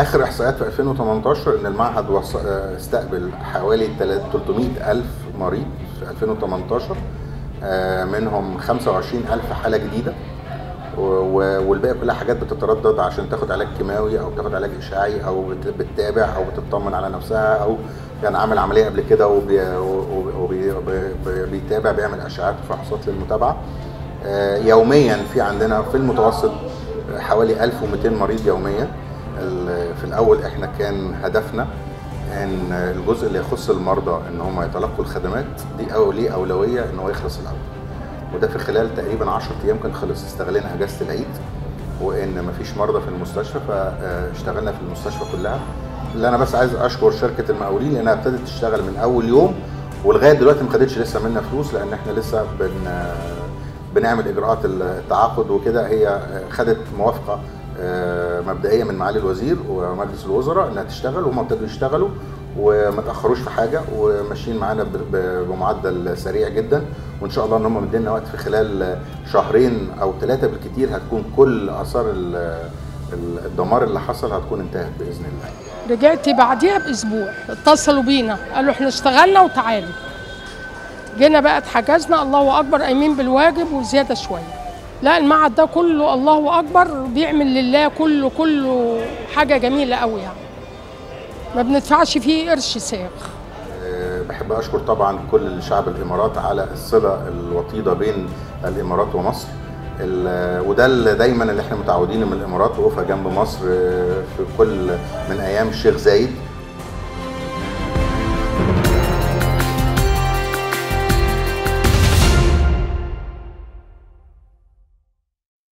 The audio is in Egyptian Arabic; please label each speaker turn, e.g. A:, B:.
A: اخر احصائيات في 2018 ان المعهد وص... آه، استقبل حوالي 300 الف مريض في 2018 آه، منهم 25 الف حاله جديده و- و- والباقي كلها حاجات بتتردد عشان تاخد علاج كيماوي او تاخد علاج اشعاعي او بت- بتتابع او بتطمن على نفسها او كان عامل عمليه قبل كده وبيتابع بيعمل اشعاعات وفحوصات للمتابعه آه، يوميا في عندنا في المتوسط حوالي 1200 مريض يوميا ال- في الاول احنا كان هدفنا ان الجزء اللي يخص المرضى ان هم يتلقوا الخدمات دي أو ليه اولويه ان هو يخلص الاول وده في خلال تقريبا 10 ايام كان خلص استغلينا اجازه العيد وان مفيش مرضى في المستشفى فاشتغلنا في المستشفى كلها اللي انا بس عايز اشكر شركه المقاولين لانها ابتدت تشتغل من اول يوم ولغايه دلوقتي ما خدتش لسه منا فلوس لان احنا لسه بن بنعمل اجراءات التعاقد وكده هي خدت موافقه آه، مبدئيه من معالي الوزير ومجلس الوزراء انها تشتغل وهم ابتدوا يشتغلوا وما تاخروش في حاجه وماشيين معانا ب- ب- بمعدل سريع جدا وان شاء الله ان هم مدينا وقت في خلال شهرين او ثلاثه بالكثير هتكون كل اثار ال- ال- الدمار اللي حصل هتكون انتهت باذن الله.
B: رجعت بعديها باسبوع اتصلوا بينا قالوا احنا اشتغلنا وتعالوا جينا بقى اتحجزنا الله اكبر قايمين بالواجب وزياده شويه لا المعهد ده كله الله اكبر بيعمل لله كله كله حاجه جميله قوي يعني ما بندفعش فيه قرش ساغ
A: أه، بحب اشكر طبعا كل شعب الامارات على الصله الوطيده بين الامارات ومصر ال- وده اللي دايما اللي احنا متعودين من الامارات وقوفها جنب مصر أه، في كل من ايام الشيخ زايد